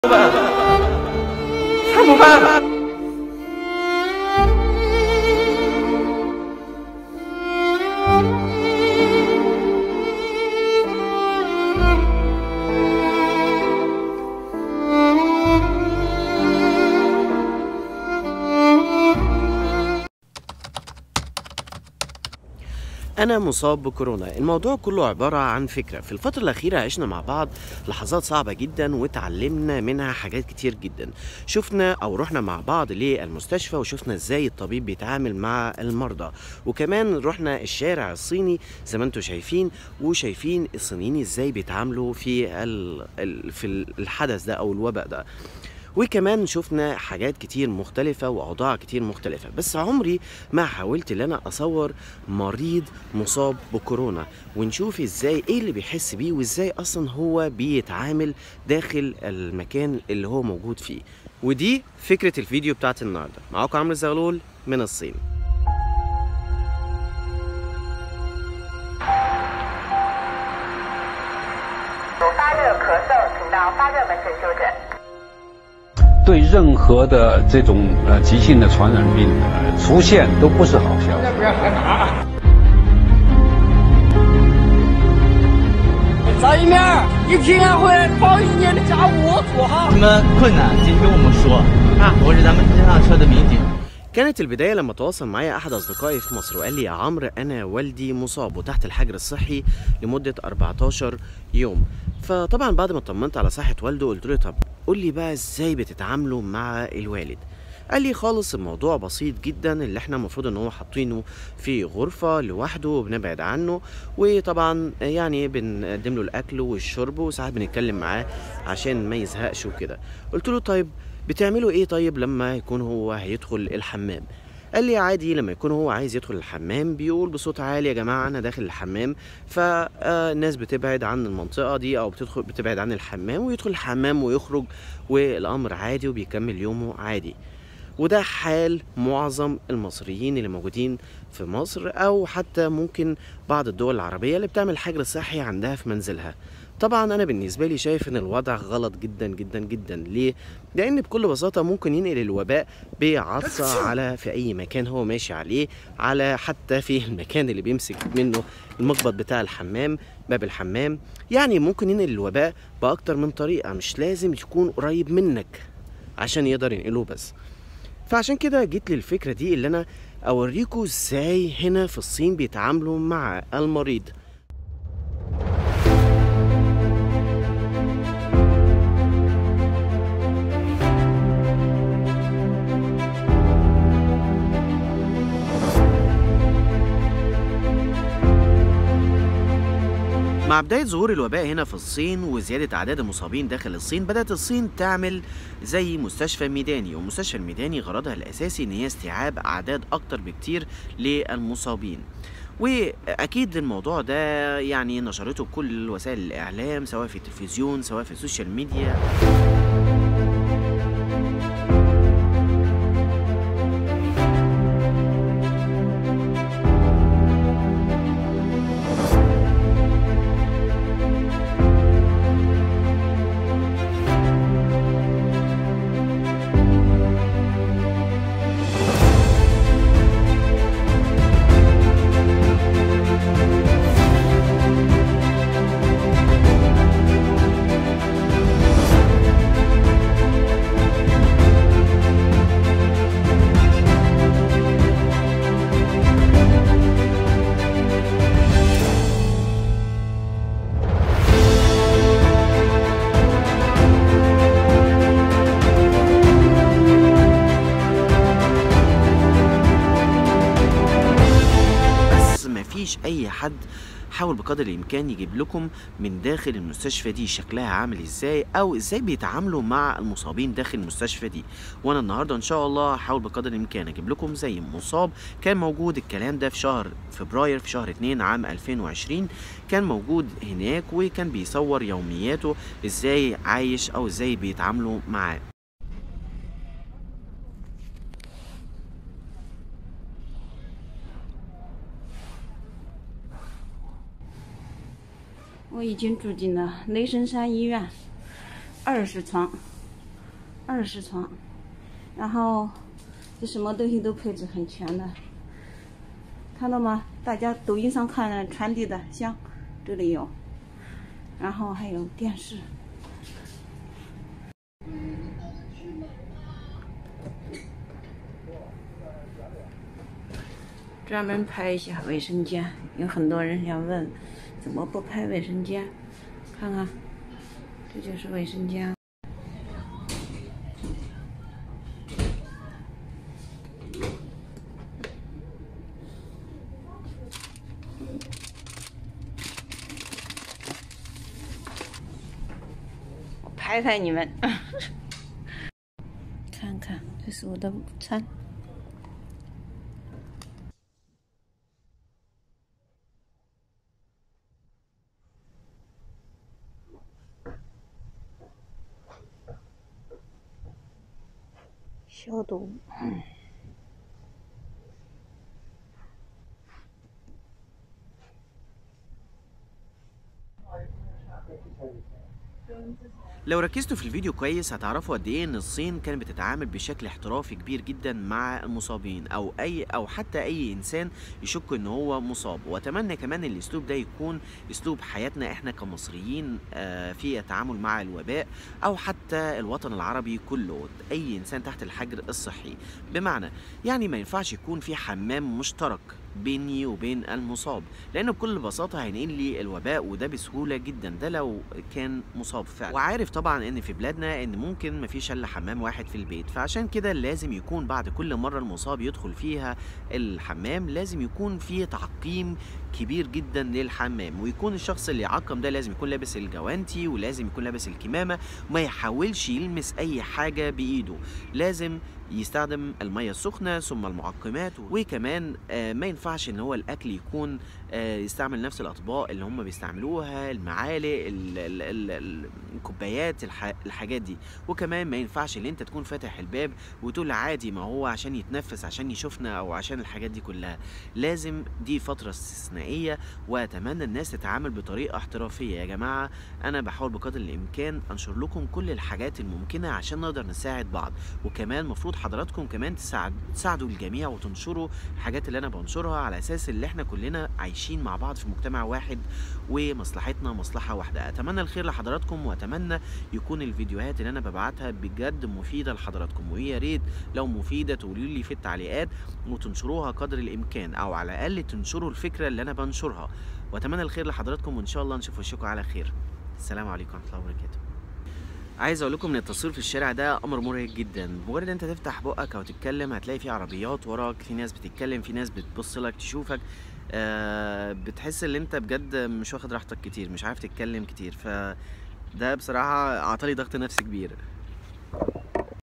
怎么办？怎么办？ أنا مصاب بكورونا الموضوع كله عبارة عن فكرة في الفترة الأخيرة عشنا مع بعض لحظات صعبة جدا وتعلمنا منها حاجات كتير جدا شفنا أو رحنا مع بعض للمستشفى وشفنا إزاي الطبيب بيتعامل مع المرضى وكمان رحنا الشارع الصيني زي ما انتم شايفين وشايفين الصينيين إزاي بيتعاملوا في ال- ال- في الحدث ده أو الوباء ده وكمان شفنا حاجات كتير مختلفة وأوضاع كتير مختلفة بس عمري ما حاولت ان انا اصور مريض مصاب بكورونا ونشوف ازاي ايه اللي بيحس بيه وازاي اصلا هو بيتعامل داخل المكان اللي هو موجود فيه ودي فكرة الفيديو بتاعت النهاردة معاكم عمرو الزغلول من الصين 有发热、咳嗽，请到发热门诊就诊。 对任何的这种呃急性的传染病呃出现都不是好消息。 找一面，你平安回来把一年的家务我做好。 什么困难请跟我们说啊！我是咱们这辆车的民警。 كانت البداية لما تواصل معايا أحد أصدقائي في مصر وقال لي يا عمرو أنا والدي مصاب وتحت الحجر الصحي لمدة 14 يوم فطبعا بعد ما اطمنت على صحة والده قلت له طب قول لي بقى إزاي بتتعاملوا مع الوالد قال لي خالص الموضوع بسيط جدا اللي احنا المفروض ان هو حاطينه في غرفة لوحده وبنبعد عنه وطبعا يعني بنقدم له الاكل والشرب وساعات بنتكلم معاه عشان ما يزهقش وكده قلت له طيب بتعملوا ايه طيب لما يكون هو هيدخل الحمام قال لي عادي لما يكون هو عايز يدخل الحمام بيقول بصوت عالي يا جماعه انا داخل الحمام فالناس بتبعد عن المنطقه دي او بتدخل بتبعد عن الحمام ويدخل الحمام ويخرج والامر عادي وبيكمل يومه عادي وده حال معظم المصريين اللي موجودين في مصر او حتى ممكن بعض الدول العربيه اللي بتعمل حجر صحي عندها في منزلها طبعا انا بالنسبه لي شايف ان الوضع غلط جدا جدا جدا ليه لان بكل بساطه ممكن ينقل الوباء بعطسه على في اي مكان هو ماشي عليه على حتى في المكان اللي بيمسك منه المقبض بتاع الحمام باب الحمام يعني ممكن ينقل الوباء باكتر من طريقه مش لازم يكون قريب منك عشان يقدر ينقله بس فعشان كده جيت للفكره دي اللي انا اوريكم ازاي هنا في الصين بيتعاملوا مع المريض مع بداية ظهور الوباء هنا في الصين وزيادة أعداد المصابين داخل الصين بدأت الصين تعمل زي مستشفى ميداني والمستشفى الميداني غرضها الأساسي إن هي استيعاب أعداد أكتر بكتير للمصابين واكيد الموضوع ده يعني نشرته كل وسائل الاعلام سواء في التلفزيون سواء في السوشيال ميديا بس مفيش اي حد حاول بقدر الامكان يجيب لكم من داخل المستشفى دي شكلها عامل ازاي او ازاي بيتعاملوا مع المصابين داخل المستشفى دي وانا النهارده ان شاء الله هحاول بقدر الامكان اجيب لكم زي مصاب كان موجود الكلام ده في شهر فبراير في شهر 2 عام 2020 كان موجود هناك وكان بيصور يومياته ازاي عايش او ازاي بيتعاملوا معاه 我已经住进了雷神山医院，二十床， 二十床，然后这什么东西都配置很全的，看到吗？大家抖音上看传递的香，这里有，然后还有电视。专门拍一下卫生间，有很多人想问，怎么不拍卫生间？看看，这就是卫生间。拍拍你们，看看，这是我的午餐。消毒。 لو ركزتوا في الفيديو كويس هتعرفوا قد ايه ان الصين كانت بتتعامل بشكل احترافي كبير جدا مع المصابين او اي او حتى اي انسان يشك ان هو مصاب واتمنى كمان ان الاسلوب ده يكون اسلوب حياتنا احنا كمصريين آه، في التعامل مع الوباء او حتى الوطن العربي كله اي انسان تحت الحجر الصحي بمعنى يعني ما ينفعش يكون في حمام مشترك بيني وبين المصاب لانه بكل بساطه هينقل لي الوباء وده بسهوله جدا ده لو كان مصاب فعلا وعارف طبعا ان في بلادنا ان ممكن مفيش الا حمام واحد في البيت فعشان كده لازم يكون بعد كل مره المصاب يدخل فيها الحمام لازم يكون في تعقيم كبير جدا للحمام ويكون الشخص اللي يعقم ده لازم يكون لابس الجوانتي ولازم يكون لابس الكمامه وما يحاولش يلمس اي حاجه بايده لازم يستخدم المية السخنة ثم المعقمات وكمان آه، ما ينفعش ان هو الاكل يكون آه، يستعمل نفس الاطباق اللي هم بيستعملوها المعالق ال- ال- ال- ال- الكوبايات الح- الحاجات دي وكمان ما ينفعش ان انت تكون فاتح الباب وتقول عادي ما هو عشان يتنفس عشان يشوفنا او عشان الحاجات دي كلها لازم دي فترة استثنائية واتمنى الناس تتعامل بطريقة احترافية يا جماعة انا بحاول بقدر الامكان انشر لكم كل الحاجات الممكنة عشان نقدر نساعد بعض وكمان مفروض حضراتكم كمان تساعد تساعدوا الجميع وتنشروا الحاجات اللي انا بنشرها على اساس ان احنا كلنا عايشين مع بعض في مجتمع واحد ومصلحتنا مصلحة واحدة اتمنى الخير لحضراتكم واتمنى يكون الفيديوهات اللي انا ببعتها بجد مفيدة لحضراتكم ويا ريت لو مفيدة تقولوا لي في التعليقات وتنشروها قدر الامكان او على الاقل تنشروا الفكرة اللي انا بنشرها واتمنى الخير لحضراتكم وان شاء الله نشوف وشكم على خير السلام عليكم ورحمة الله وبركاته عايز اقول لكم ان التصوير في الشارع ده امر مرهق جدا مجرد انت تفتح بقك او تتكلم هتلاقي في عربيات وراك في ناس بتتكلم في ناس بتبص لك تشوفك آه بتحس ان انت بجد مش واخد راحتك كتير مش عارف تتكلم كتير ف ده بصراحة عطالي ضغط نفسي كبير